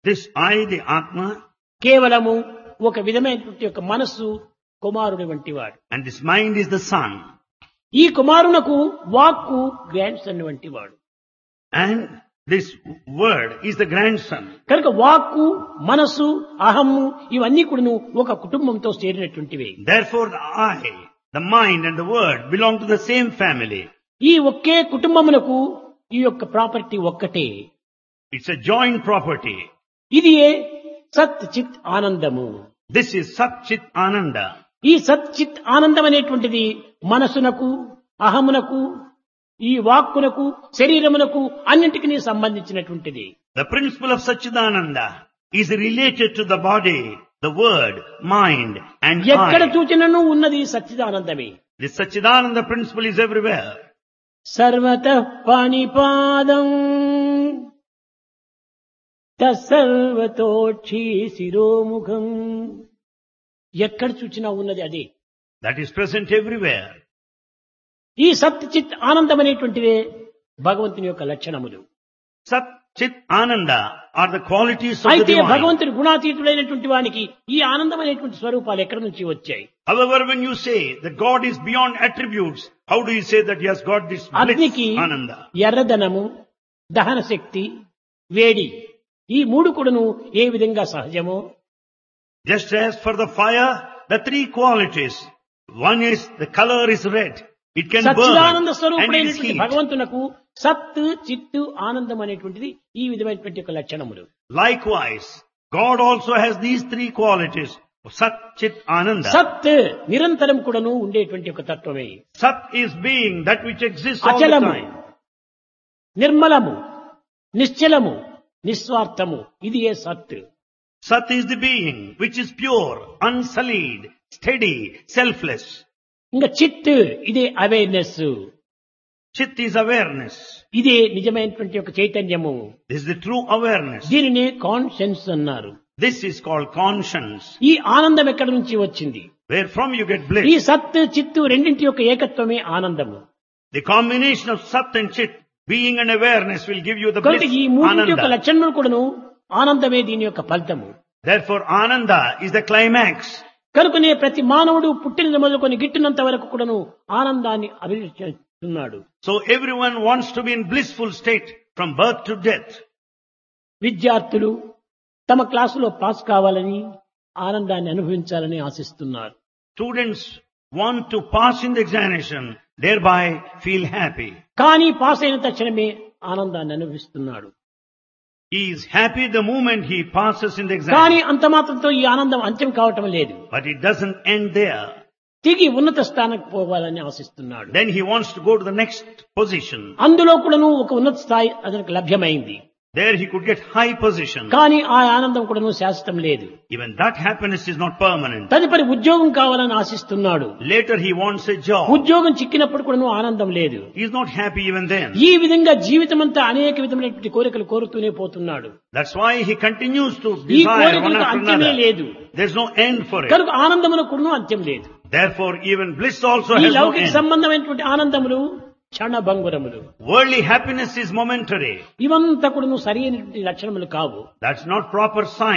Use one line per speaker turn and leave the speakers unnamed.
This I, the Atma,
కేవలము ఒక విధమైనటువంటి యొక్క మనస్సు కుమారుడి వంటివాడు
and this mind is the son.
ఈ కుమారునకు వాక్కు గ్రాండ్ సన్ వంటివాడు
And this word is the grandson.
కనుక వాక్కు మనస్సు అహము ఇవన్నీ కూడాను ఒక కుటుంబంతో చేరినటువంటివి
Therefore the I, the mind and the word belong to the same family.
ఈ ఒకే కుటుంబమునకు ఈ యొక్క ప్రాపర్టీ ఒక్కటే
It's a joint property.
ఇది సత్ చిత్ ఆనందము
This is Sat Chit Ananda.
ఈ సత్ చిత్ ఆనందం అనేటువంటిది మనసునకు అహమునకు ఈ వాక్కునకు శరీరమునకు అన్నింటికి సంబంధించినటువంటిది
The principle of Satchidananda is related to the body, the word, mind and
ఎక్కడ
I.
చూచినను ఉన్నది సచ్చిదానందమే
This Satchidananda principle is everywhere.
సర్వత పాణిపాదం తత్సర్వతోక్షి శిరోముఖం ఎక్కడ చూచినా ఉన్నది అదే
That is present everywhere.
ఈ సత్ చిత్ ఆనందం అనేటువంటివే భగవంతుని యొక్క లక్షణములు
Sat Chit Ananda are the qualities of the
అయితే
divine.
భగవంతుడు గుణాతీతుడైనటువంటి వానికి ఈ ఆనందం అనేటువంటి స్వరూపాలు ఎక్కడి నుంచి వచ్చాయి
However, when you say that God is beyond attributes, how do you say that He has got this bliss,
అగ్నికి
Ananda?
ఎర్రదనము దహన శక్తి వేడి ఈ మూడు కూడాను ఏ విధంగా సహజమో
Just as for the fire, the three qualities. One is the color is red. It can
Sachchidananda
burn and it is
స్వరూపుడైనటువంటి
heat.
భగవంతునకు సత్ చిత్తు ఆనందం అనేటువంటిది ఈ విధమైనటువంటి యొక్క లక్షణములు
Likewise, God also has these three qualities. Sat, Chit, Ananda.
సత్ నిరంతరం కూడాను ఉండేటువంటి ఒక తత్వమే
Sat is being that which exists all the
అచలము
time.
నిర్మలము నిశ్చలము నిస్వార్థము ఇది ఏ సత్
Sat is the being which is pure, unsullied, steady, selfless.
ఇంకా చిత్ ఇదే అవేర్నెస్
Chit is awareness.
ఇదే నిజమైనటువంటి ఒక చైతన్యము
This is the true awareness.
దీనినే కాన్షియన్స్ అన్నారు
This is called conscience.
ఈ ఆనందం ఎక్కడి నుంచి వచ్చింది
Where from you get
ఈ
bliss.
సత్ చిత్తు రెండింటి యొక్క ఏకత్వమే ఆనందము
The combination of Sat and Chit, being and awareness will give you the
కనుక
bliss.
ఈ మూడింటి యొక్క
Ananda.
లక్షణములు కూడాను ఆనందమే దీని యొక్క ఫలితము
Therefore, Ananda is the climax.
కనుకనే ప్రతి మానవుడు పుట్టిన మొదలుకొని గిట్టినంత వరకు కూడాను ఆనందాన్ని అభివృద్ధి చేస్తున్నాడు
So everyone wants to be in blissful state from birth to death.
విద్యార్థులు తమ క్లాసులో పాస్ కావాలని ఆనందాన్ని అనుభవించాలని ఆశిస్తున్నారు
Students want to pass in the examination, thereby feel happy.
కానీ పాస్ అయిన తక్షణమే ఆనందాన్ని అనుభవిస్తున్నాడు
He is happy the moment he passes in the
కానీ
exam.
అంత మాత్రంతో ఈ ఆనందం అంత్యం కావటం లేదు
But it doesn't end there.
తిరిగి ఉన్నత స్థానానికి పోవాలని ఆశిస్తున్నాడు
Then he wants to go to the next position.
అందులో కూడాను ఒక ఉన్నత స్థాయి అతనికి లభ్యమైంది
There he could get high position.
కానీ ఆ ఆనందం కూడాను శాశ్వతం లేదు
Even that happiness is not permanent.
తదుపరి ఉద్యోగం కావాలని ఆశిస్తున్నాడు
Later he wants a job.
ఉద్యోగం చిక్కినప్పుడు కూడాను ఆనందం లేదు
He is not happy even then.
ఈ విధంగా జీవితం అంతా అనేక విధమైనటువంటి కోరికలు కోరుతూనే పోతున్నాడు
That's why he continues to
ఈ
desire one
కోరికలకు
after
అంత్యమే
another.
లేదు
There's no end for it.
కనుక ఆనందములకు కూడాను అంత్యం లేదు
Therefore, even bliss also
ఈ
has no
లౌకిక
end.
సంబంధమైనటువంటి ఆనందములు క్షణభంగురములు
Worldly happiness is momentary.
ఇవంతా కూడాను సరి అయినటువంటి లక్షణములు కావు
That's not proper sign.